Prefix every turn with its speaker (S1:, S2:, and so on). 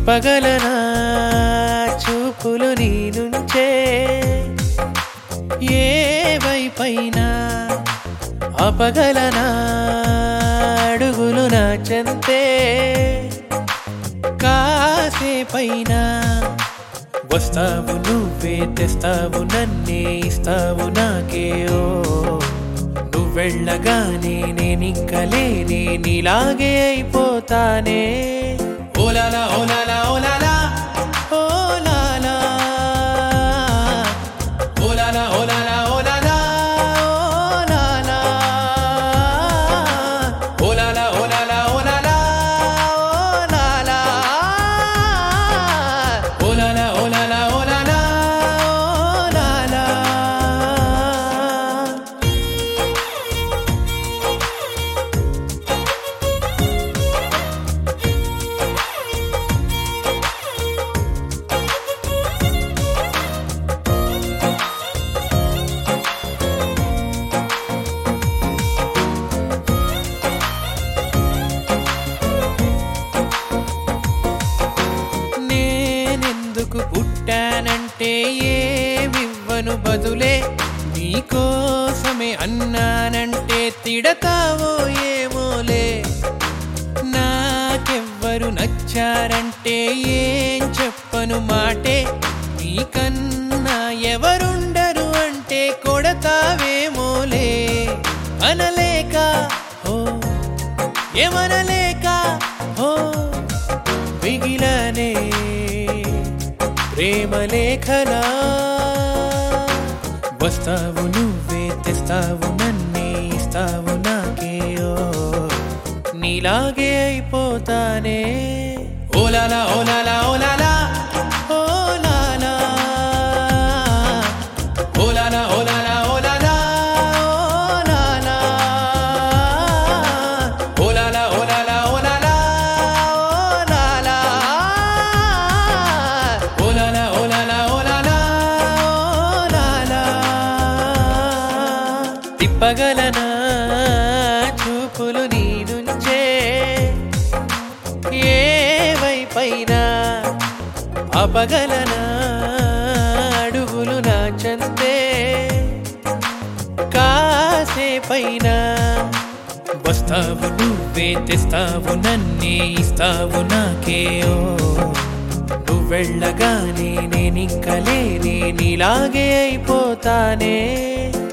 S1: తిప్పగలనా చూపులు నీ నుంచే ఏ వైపైనా అపగలనా అడుగులు నా చెంతే కాసేపైనా వస్తావు నువ్వే తెస్తావు నన్నే ఇస్తావు నాకే ఓ నువ్వు వెళ్ళగానే నేనింక లేనే నీలాగే అయిపోతానే oh la la oh la la oh la la oh la la oh la la oh la la oh la la oh la la oh la la oh la la oh la la oh la la oh la la oh la la oh la la oh la la నేనెందుకు పుట్టానంటే ఏమివ్వను బదులే నీకోసమే అన్నానంటే తిడతావో ఏమోలే నాకెవ్వరు నచ్చారంటే ఏం చెప్పను మాటే నీకన్నా ఎవరుండరు అంటే కొడతావేమోలే అనలేక ఓ ఏమనలేక ఓ మిగిలనే ప్రేమ లేఖనా వస్తావు నువ్వే తెస్తావు నన్నే ఇస్తావు నాకే ఓ నీలాగే అయిపోతానే oh la la oh la la oh la la oh la la oh la la oh la la oh la la oh la la oh la la oh la la oh la la oh la la oh la la oh la la oh la la oh la la తిప్పగలనా చూపులు నీ నుంచే ఏ వైపైనా అపగలనా అడుగులు నా చందే కాసేపైనా వస్తావు నువ్వే తెస్తావు నన్నే ఇస్తావు నాకే ఓ నువ్వు వెళ్ళగానే నేనింక లేనే నీలాగే అయిపోతానే